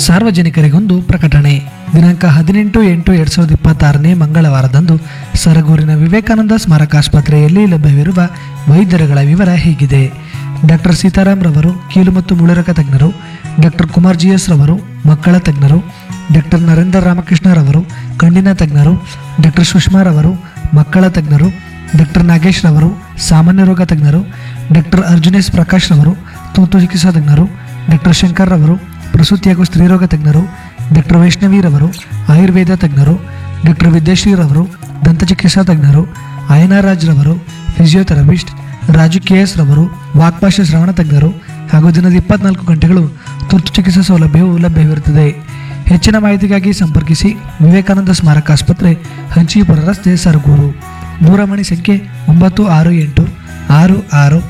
ಸಾರ್ವಜನಿಕರಿಗೊಂದು ಪ್ರಕಟಣೆ ದಿನಾಂಕ ಹದಿನೆಂಟು ಎಂಟು ಎರಡ್ ಸಾವಿರದ ಇಪ್ಪತ್ತಾರನೇ ಮಂಗಳವಾರದಂದು ಸರಗೂರಿನ ವಿವೇಕಾನಂದ ಸ್ಮಾರಕಾಸ್ಪತ್ರೆಯಲ್ಲಿ ಲಭ್ಯವಿರುವ ವೈದ್ಯರುಗಳ ವಿವರ ಹೀಗಿದೆ ಡಾಕ್ಟರ್ ಸೀತಾರಾಮ್ ರವರು ಕೀಲು ಮತ್ತು ಮುಳುರಕ ತಜ್ಞರು ಡಾಕ್ಟರ್ ಕುಮಾರ್ ಜಿ ಎಸ್ ರವರು ಮಕ್ಕಳ ತಜ್ಞರು ಡಾಕ್ಟರ್ ನರೇಂದ್ರ ರಾಮಕೃಷ್ಣ ರವರು ಕಣ್ಣಿನ ತಜ್ಞರು ಡಾಕ್ಟರ್ ಸುಷ್ಮಾ ರವರು ಮಕ್ಕಳ ತಜ್ಞರು ಡಾಕ್ಟರ್ ನಾಗೇಶ್ ರವರು ಸಾಮಾನ್ಯ ರೋಗ ತಜ್ಞರು ಡಾಕ್ಟರ್ ಅರ್ಜುನೇಶ್ ಪ್ರಕಾಶ್ ರವರು ತುರ್ತು ಚಿಕಿತ್ಸಾ ತಜ್ಞರು ಡಾಕ್ಟರ್ ಶಂಕರ್ ರವರು ಪ್ರಸೂತಿ ಹಾಗೂ ಸ್ತ್ರೀರೋಗ ತಜ್ಞರು ಡಾಕ್ಟರ್ ವೈಷ್ಣವಿ ರವರು ಆಯುರ್ವೇದ ತಜ್ಞರು ಡಾಕ್ಟರ್ ವಿದ್ಯಾಶ್ರೀ ರವರು ದಂತಚಿಕಿತ್ಸಾ ತಜ್ಞರು ಅಯನಾರಾಜ್ ರವರು ಫಿಸಿಯೋಥೆರಪಿಸ್ಟ್ ರಾಜು ಕೆ ಎಸ್ ರವರು ವಾಕ್ಭಾಷೆ ಶ್ರವಣ ತಜ್ಞರು ಹಾಗೂ ದಿನದ ಇಪ್ಪತ್ನಾಲ್ಕು ಗಂಟೆಗಳು ತುರ್ತು ಚಿಕಿತ್ಸಾ ಸೌಲಭ್ಯವು ಲಭ್ಯವಿರುತ್ತದೆ ಹೆಚ್ಚಿನ ಮಾಹಿತಿಗಾಗಿ ಸಂಪರ್ಕಿಸಿ ವಿವೇಕಾನಂದ ಸ್ಮಾರಕ ಆಸ್ಪತ್ರೆ ಹಂಚಿಪುರ ರಸ್ತೆ ಸರಗೂರು ದೂರವಾಣಿ ಸಂಖ್ಯೆ ಒಂಬತ್ತು ಆರು ಎಂಟು ಆರು ಆರು